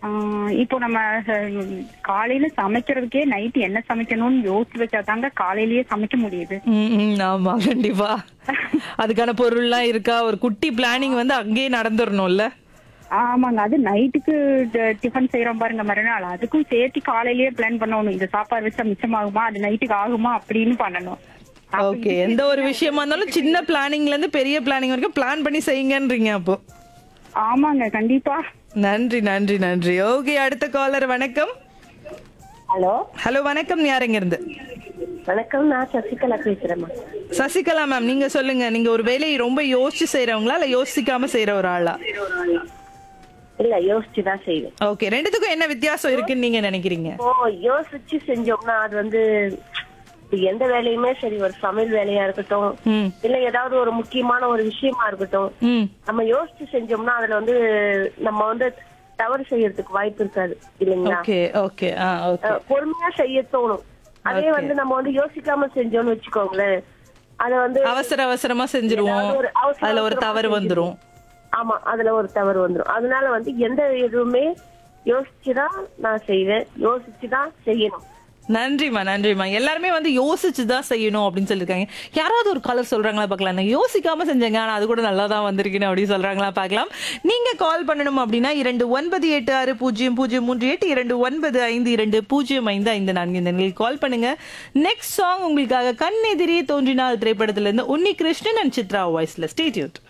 ஆஹ் இப்போ நம்ம அஹ், காலையில சமைக்கிறதுக்கே நைட் என்ன சமைக்கணும்னு யோசிச்சு வச்சாதாங்க காலையிலேயே சமைக்க முடியுது ம், ம், ஆமா கண்டிப்பா அதுக்கான பொருள்லாம் இருக்கா ஒரு குட்டி பிளானிங் வந்து அங்கேயே நடந்துடணும்ல ஆமாங்க அது நைட்டுக்கு டிஃபன் செய்யறோம் பாருங்க மறுநாள் அதுக்கும் சேர்த்து காலையிலேயே பிளான் பண்ணணும் இந்த சாப்பாடு வச்சா மிச்சமாகுமா அது நைட்டுக்கு ஆகுமா அப்படின்னு பண்ணணும் ஓகே எந்த ஒரு விஷயமா இருந்தாலும் சின்ன பிளானிங்ல இருந்து பெரிய பிளானிங் வரைக்கும் பிளான் பண்ணி செய்யுங்கன்றீங்க அப்போ ஆமாங்க கண்டிப்பா நன்றி நன்றி நன்றி ஓகே அடுத்த காலர் வணக்கம் ஹலோ ஹலோ வணக்கம் யாருங்க இருந்து வணக்கம் நான் சசிகலா பேசுறேம்மா சசிகலா மேம் நீங்க சொல்லுங்க நீங்க ஒரு வேலையை ரொம்ப யோசிச்சு செய்றவங்களா இல்ல யோசிக்காம செய்யற ஒரு ஆளா இல்ல யோசிச்சு தான் செய்வேன் ஓகே ரெண்டுத்துக்கும் என்ன வித்தியாசம் இருக்குன்னு நீங்க நினைக்கிறீங்க இப்போ யோசிச்சு செஞ்சோம்னா அது வந்து இப்ப எந்த வேலையுமே சரி ஒரு சமையல் வேலையா இருக்கட்டும் ம் இல்ல ஏதாவது ஒரு முக்கியமான ஒரு விஷயமா இருக்கட்டும் ம் நம்ம யோசிச்சு செஞ்சோம்னா அதுல வந்து நம்ம வந்து தவறு செய்யறதுக்கு வாய்ப்பு இருக்காது இல்லைங்களா ஓகே ஓகே ஆ ஓகே அஹ் பொறுமையா செய்ய தோணும் அதே வந்து நம்ம வந்து யோசிக்காம செஞ்சோம்னு வச்சுக்கோங்களேன் அத வந்து அவசர அவசரமா செஞ்சிருவோம் ஏதாவது ஒரு அவசர அதுல ஒரு அவசரமா தவறு வந்துரும் ஆமா அதுல ஒரு தவறு வந்துரும் அதனால வந்து எந்த எதுவுமே யோசிச்சுதான் நான் செய்வேன் யோசிச்சுதான் செய்யணும் நன்றிம்மா நன்றிம்மா எல்லாருமே வந்து யோசிச்சு தான் செய்யணும் அப்படின்னு சொல்லியிருக்காங்க யாராவது ஒரு கலர் சொல்றாங்களா பார்க்கலாம் நான் யோசிக்காம செஞ்சேங்க ஆனா அது கூட நல்லா தான் வந்திருக்குன்னு அப்படின்னு சொல்றாங்களா பார்க்கலாம் நீங்க கால் பண்ணணும் அப்படின்னா இரண்டு ஒன்பது எட்டு ஆறு பூஜ்ஜியம் பூஜ்ஜியம் மூன்று எட்டு இரண்டு ஒன்பது ஐந்து இரண்டு பூஜ்ஜியம் ஐந்து ஐந்து நான்கு இந்த நிலையில் கால் பண்ணுங்க நெக்ஸ்ட் சாங் உங்களுக்காக கண்ணெதிரே தோன்றினால் திரைப்படத்துல இருந்து உன்னி கிருஷ்ணன் அண்ட் சித்ரா வாய்ஸ்ல ஸ்டேட்யூட்